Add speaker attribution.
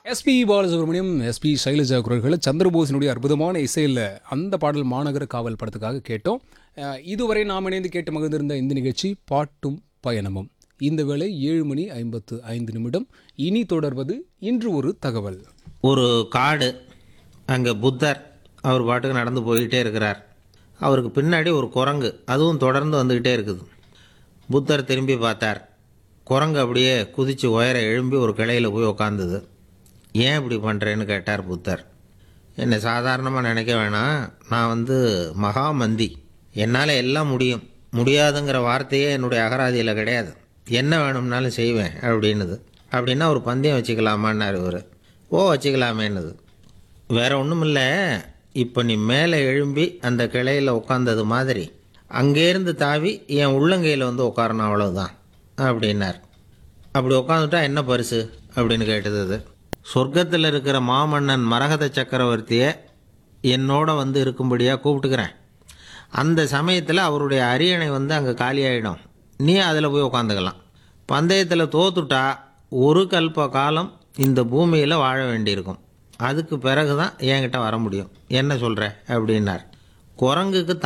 Speaker 1: SP Balasubramaniam SP Shailaja குரல்களை சந்திரபோஸினுடைய அற்புதமான இசையில் அந்த பாடல் மாநகர காவல் படத்துக்காக கேட்டோம் அஹ், இதுவரை நாம் இணைந்து கேட்டு மகிழ்ந்திருந்த இந்த நிகழ்ச்சி பாட்டும் பயணமும் இந்த வேளை ஏழு மணி ஐம்பத்து ஐந்து நிமிடம் இனி தொடர்வது இன்று ஒரு தகவல்
Speaker 2: ஒரு காடு அங்கே புத்தர் அவர் பாட்டுக்கு நடந்து போய்கிட்டே இருக்கிறார் அவருக்கு பின்னாடி ஒரு குரங்கு அதுவும் தொடர்ந்து வந்துக்கிட்டே இருக்குது புத்தர் திரும்பி பார்த்தார் குரங்கு அப்படியே குதித்து உயர எழும்பி ஒரு கிளையில் போய் உக்காந்துது ஏன் இப்படி பண்ணுறேன்னு கேட்டார் புத்தர் என்னை சாதாரணமாக நினைக்க வேணாம் நான் வந்து மகாமந்தி என்னால் எல்லாம் முடியும் முடியாதுங்கிற வார்த்தையே என்னுடைய அகராதியில் கிடையாது என்ன வேணும்னாலும் செய்வேன் அப்படின்னுது அப்படின்னா ஒரு பந்தயம் வச்சுக்கலாமான்னார் இவர் ஓ வச்சுக்கலாமேன்னுது வேற ஒன்றும் இல்லை இப்போ நீ மேலே எழும்பி அந்த கிளையில் உட்காந்தது மாதிரி அங்கேருந்து தாவி என் உள்ளங்கையில் வந்து உட்காரணும் அவ்வளவுதான் அப்படின்னார் அப்படி உட்காந்துட்டா என்ன பரிசு அப்படின்னு கேட்டது அது சொர்க்கத்தில் இருக்கிற மாமன்னன் மரகத சக்கரவர்த்தியை என்னோட வந்து இருக்கும்படியாக கூப்பிட்டுக்கிறேன் அந்த சமயத்தில் அவருடைய அரியணை வந்து அங்கே காலியாயிடும் நீ அதில் போய் உட்காந்துக்கலாம் பந்தயத்தில் தோத்துட்டா ஒரு கல்ப காலம் இந்த பூமியில் வாழ வேண்டியிருக்கும் அதுக்கு பிறகு தான் என்கிட்ட வர முடியும் என்ன சொல்கிற அப்படின்னார் குரங்குக்கு